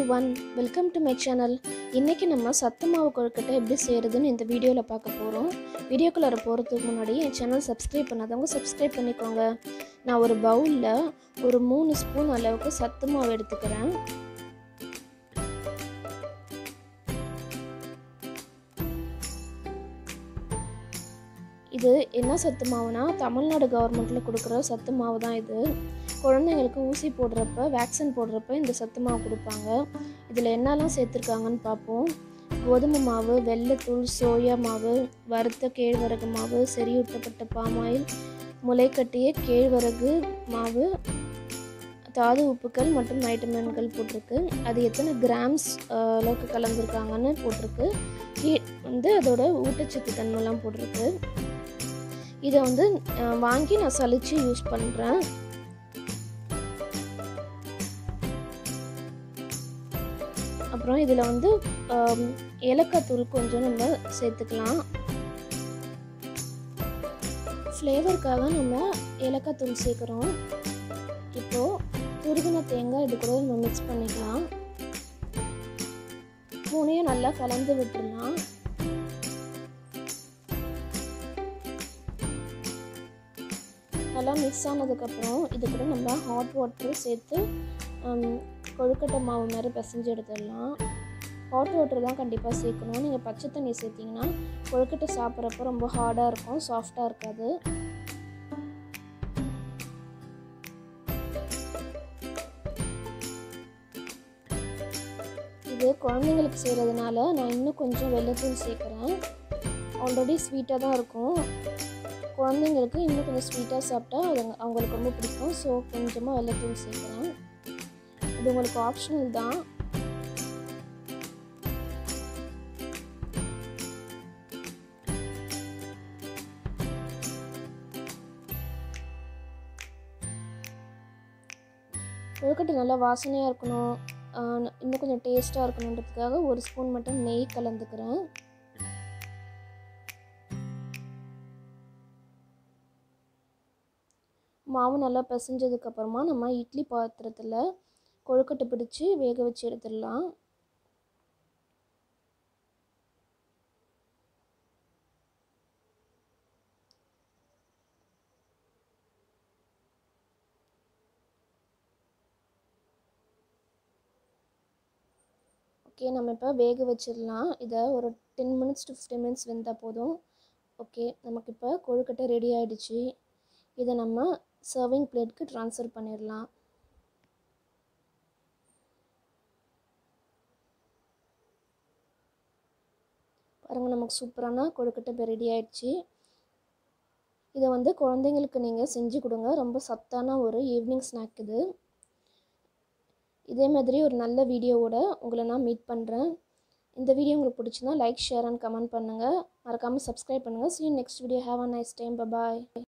one welcome to my channel இன்றைக்கி நம்ம சத்து மாவு கொழுக்கட்டை எப்படி செய்கிறதுன்னு இந்த வீடியோவில் பார்க்க போகிறோம் வீடியோக்குள்ளார போகிறதுக்கு முன்னாடி என் சேனல் சப்ஸ்கிரைப் பண்ணாதவங்க சப்ஸ்கிரைப் பண்ணிக்கோங்க நான் ஒரு பவுலில் ஒரு மூணு ஸ்பூன் அளவுக்கு சத்து மாவு எடுத்துக்கிறேன் இது என்ன சத்து மாவுனா தமிழ்நாடு கவர்மெண்ட்டில் கொடுக்குற சத்து மாவு தான் இது குழந்தைங்களுக்கு ஊசி போடுறப்ப வேக்சின் போடுறப்ப இந்த சத்து மாவு கொடுப்பாங்க இதில் என்னெல்லாம் சேர்த்துருக்காங்கன்னு பார்ப்போம் கோதுமை மாவு வெள்ளைத்தூள் சோயா மாவு வறுத்த கேழ்வரகு மாவு செறியூட்டப்பட்ட பாமாயில் முளைக்கட்டிய கேழ்வரகு மாவு தாது உப்புக்கள் மற்றும் வைட்டமின்கள் போட்டிருக்கு அது எத்தனை கிராம்ஸ் அளவுக்கு கலந்துருக்காங்கன்னு போட்டிருக்கு கீ- வந்து அதோட ஊட்டச்சத்து தன்மைலாம் போட்டிருக்கு இதை வந்து அஹ், வாங்கி நான் சலிச்சு யூஸ் பண்ணுறேன் அப்புறம் இதில் வந்து ஆம், ஏலக்காய் தூள் கொஞ்சம் நம்ம சேர்த்துக்கலாம் ஃப்ளேவருக்காக நம்ம ஏலக்காய் தூள் சேர்க்குறோம் இப்போது துருகின தேங்காய் இது கூட நம்ம மிக்ஸ் பண்ணிக்கலாம் மூணையும் நல்லா கலந்து விட்டுடலாம் நல்லா மிக்ஸ் ஆனதுக்கப்புறம் இது கூட நம்ம ஹாட் வாட்டர் சேர்த்து ஹம், கொழுக்கட்டை மாவு மாதிரி பிசைஞ்சு எடுத்துடலாம் ஹாட் வாட்டர் தான் கண்டிப்பாக சேர்க்கணும் நீங்கள் பச்சை தண்ணி சேர்த்திங்கன்னா கொழுக்கட்டை சாப்பிட்றப்ப ரொம்ப ஹார்டாக இருக்கும் சாஃப்டாக இருக்காது இது குழந்தைங்களுக்கு செய்கிறதுனால நான் இன்னும் கொஞ்சம் வெள்ளத்தூள் சேர்க்குறேன் ஆல்ரெடி ஸ்வீட்டாக தான் இருக்கும் குழந்தைங்களுக்கு இன்னும் கொஞ்சம் ஸ்வீட்டாக சாப்பிட்டா அது அவங்க- அவங்களுக்கு ரொம்ப பிடிக்கும் ஸோ கொஞ்சமாக வெள்ளத்தூள் சேர்க்குறேன் இது உங்களுக்கு ஆப்ஷனல் தான் கொழுக்கட்டை நல்லா வாசனையாக இருக்கணும் ஆஹ் இன்னும் கொஞ்சம் டேஸ்ட்டாக இருக்கணுன்றதுக்காக ஒரு ஸ்பூன் மட்டும் நெய் கலந்துக்கிறேன் மாவு நல்லா பிசைஞ்சதுக்கப்புறமா நம்ம இட்லி பாத்திரத்தில் கொழுக்கட்டை பிடிச்சி வேக வச்சு எடுத்துடலாம் ஓகே நம்ம இப்போ வேக வச்சிடலாம் இதை ஒரு ten minutes to fifteen minutes வெந்தால் போதும் ஓகே நமக்கு இப்போ கொழுக்கட்டை ரெடி ஆயிடுச்சு இதை நம்ம சர்விங் பிளேட்க்கு ட்ரான்ஸ்ஃபர் பண்ணிடலாம் பாருங்கள் நமக்கு சூப்பரான கொழுக்கட்டை இப்போ ரெடி ஆயிடுச்சு இதை வந்து குழந்தைங்களுக்கு நீங்கள் செஞ்சு கொடுங்க ரொம்ப சத்தான ஒரு ஈவினிங் ஸ்நாக் இது இதே மாதிரி ஒரு நல்ல வீடியோவோட உங்களை நான் மீட் பண்ணுறேன் இந்த வீடியோ உங்களுக்கு பிடிச்சிருந்தா லைக் ஷேர் அண்ட் கமெண்ட் பண்ணுங்கள் மறக்காமல் சப்ஸ்கிரைப் பண்ணுங்கள் see you next video have a nice time bye